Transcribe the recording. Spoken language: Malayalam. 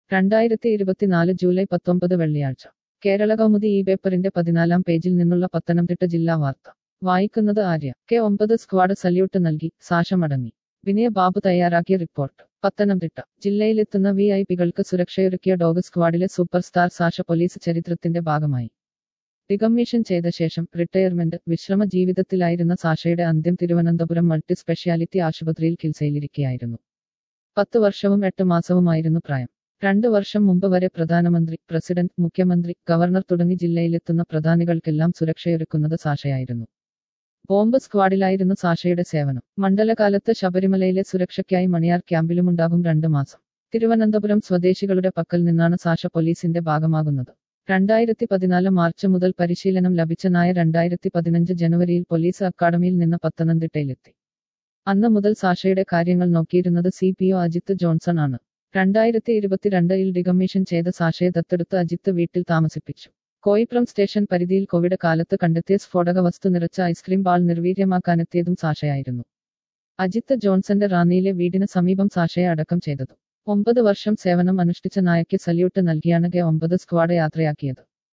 രണ്ടായിരത്തി ഇരുപത്തിനാല് ജൂലൈ പത്തൊമ്പത് വെള്ളിയാഴ്ച കേരള കൗമുദി ഈ പേപ്പറിന്റെ പതിനാലാം പേജിൽ നിന്നുള്ള പത്തനംതിട്ട ജില്ലാ വാർത്ത വായിക്കുന്നത് ആര്യ കെ ഒമ്പത് സ്ക്വാഡ് സല്യൂട്ട് നൽകി സാശ മടങ്ങി വിനയ ബാബു തയ്യാറാക്കിയ റിപ്പോർട്ട് പത്തനംതിട്ട ജില്ലയിലെത്തുന്ന വി ഐ പികൾക്ക് സുരക്ഷയൊരുക്കിയ ഡോഗ് സ്ക്വാഡിലെ സൂപ്പർ സ്റ്റാർ സാഷ പോലീസ് ചരിത്രത്തിന്റെ ഭാഗമായി ഡികമ്മീഷൻ ചെയ്ത ശേഷം റിട്ടയർമെന്റ് വിശ്രമ ജീവിതത്തിലായിരുന്ന സാഷയുടെ അന്ത്യം തിരുവനന്തപുരം മൾട്ടി സ്പെഷ്യാലിറ്റി ആശുപത്രിയിൽ ചികിത്സയിലിരിക്കുകയായിരുന്നു പത്ത് വർഷവും എട്ട് മാസവുമായിരുന്നു പ്രായം രണ്ടു വർഷം മുമ്പ് വരെ പ്രധാനമന്ത്രി പ്രസിഡന്റ് മുഖ്യമന്ത്രി ഗവർണർ തുടങ്ങി ജില്ലയിലെത്തുന്ന പ്രധാനികൾക്കെല്ലാം സുരക്ഷയൊരുക്കുന്നത് സാഷയായിരുന്നു ബോംബ് സ്ക്വാഡിലായിരുന്നു സാഷയുടെ സേവനം മണ്ഡലകാലത്ത് ശബരിമലയിലെ സുരക്ഷയ്ക്കായി മണിയാർ ക്യാമ്പിലുമുണ്ടാകും രണ്ട് മാസം തിരുവനന്തപുരം സ്വദേശികളുടെ പക്കൽ നിന്നാണ് സാഷ പോലീസിന്റെ ഭാഗമാകുന്നത് രണ്ടായിരത്തി പതിനാല് മാർച്ച് മുതൽ പരിശീലനം ലഭിച്ച നായ രണ്ടായിരത്തി പതിനഞ്ച് ജനുവരിയിൽ പോലീസ് അക്കാദമിയിൽ നിന്ന് പത്തനംതിട്ടയിലെത്തി അന്ന് മുതൽ സാഷയുടെ കാര്യങ്ങൾ നോക്കിയിരുന്നത് C P O Ajith Johnson ആണ് രണ്ടായിരത്തി ഇരുപത്തിരണ്ടിൽ ഡികമ്മീഷൻ ചെയ്ത സാഷയെ ദത്തെടുത്ത് അജിത്ത് വീട്ടിൽ താമസിപ്പിച്ചു കോയിപ്രം സ്റ്റേഷൻ പരിധിയിൽ കോവിഡ് കാലത്ത് കണ്ടെത്തിയ സ്ഫോടക വസ്തു നിറച്ച ഐസ്ക്രീം ബാൾ നിർവീര്യമാക്കാനെത്തിയതും സാഷയായിരുന്നു അജിത്ത് ജോൺസന്റെ റാന്നിയിലെ വീടിന് സമീപം സാഷയെ അടക്കം ചെയ്തത് ഒമ്പത് വർഷം സേവനം അനുഷ്ഠിച്ച നായയ്ക്ക് സല്യൂട്ട് നൽകിയാണ് കെ ഒമ്പത് സ്ക്വാഡ് യാത്രയാക്കിയത്